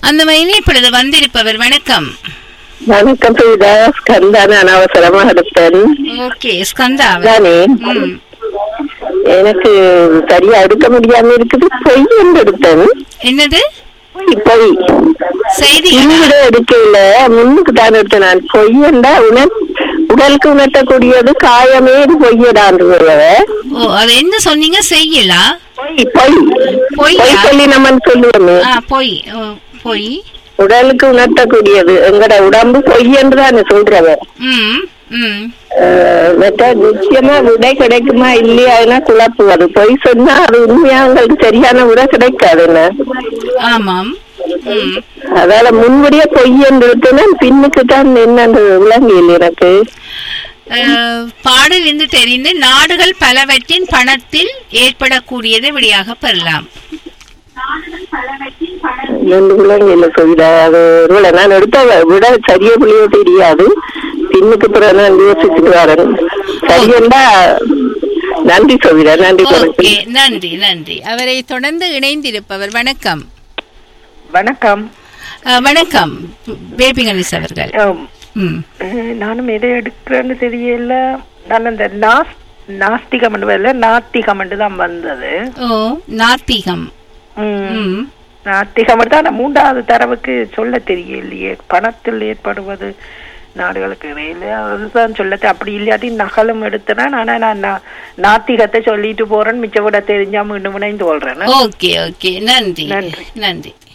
அந்த வகையில் இப்பொழுது வந்திருப்பவர் வணக்கம் வணக்கம் சுவிதா ஸ்கந்தான அனாவசரமா எடுத்தேன் ஓகே ஸ்கந்தா தானே ம். எனக்கு சரியா எடுக்க முடியாம இருக்குது பொய் என்று எடுத்தேன் என்னது பொய் பொய் செய்தி இனிவிட எடுக்கல முன்னுக்கு தான் எடுத்தேன் நான் பொய் என்றா உணர் உடலுக்கு உணர்த்தக்கூடியது காயமே இது பொய்யடான்றத ஓ அது என்ன சொன்னீங்க செய்யலா பொய் பொய் பொய்யா? பொய் சொல்லி நம்ம சொல்லுவோமே ஆ பொய் ஓ, பொய் உடலுக்கு உணர்த்தக்கூடியது எங்கட உடம்பு பொய் என்று தானே சொல்றவ ம் ம் ஆஹ் மற்ற நிச்சயமா விடை கிடைக்குமா இல்லையானா குழப்பு அது பொய் சொன்னா அது உண்மையா உங்களுக்கு சரியான விடை கிடைக்காது என்ன ஆமாம் ம் அதால முன்வடியே பொய் என்று விட்டுனா பின்னுக்கு தான் என்னன்னு விளங்கியில் எனக்கு அஹ், பாடல் என்று தெரிந்து நாடுகள் பலவற்றின் பணத்தில் ஏற்படக்கூடியதை விடையாக பெறலாம் ரெண்டு விளங்கியில் சொல்லிடா அது ஒருவேளை நான் எடுத்த விட சரியா புள்ளியோ தெரியாது பின்னுக்கு பிறகு நான் யோசிச்சுட்டு வரேன் சரியண்டா நன்றி சொல்லிடா நன்றி ஓகே வணக்கம் நன்றி நன்றி அவரை தொடர்ந்து இணைந்திருப்பவர் வணக்கம் வணக்கம் அஹ், வணக்கம் பேபி கணேஷ் அவர்கள் ஆம், ம் அஹ், நானும் எதை எடுக்கிறேன்னு தெரியல நான் அந்த நாஸ் நாஸ்திகம் இல்ல நாத்திகம் தான் வந்தது ஓ நாத்திகம் ம், ம் நாத்திகம் தான் ஆனா மூன்றாவது தரவுக்கு சொல்ல தெரியலையே பணத்தில் ஏற்படுவது நாடுகளுக்கு இடையில அதுதான் சொல்ல தெ- அப்படி இல்லாட்டி நகலும் எடுத்தனா ஆனா நான் நா- நாத்திகத்தை சொல்லிட்டு போறேன் மிச்ச விட தெரிஞ்சா மீண்டும் இணைந்து கொள்றேன் ஓகே ஓகே நன்றி நன்றி. நன்றி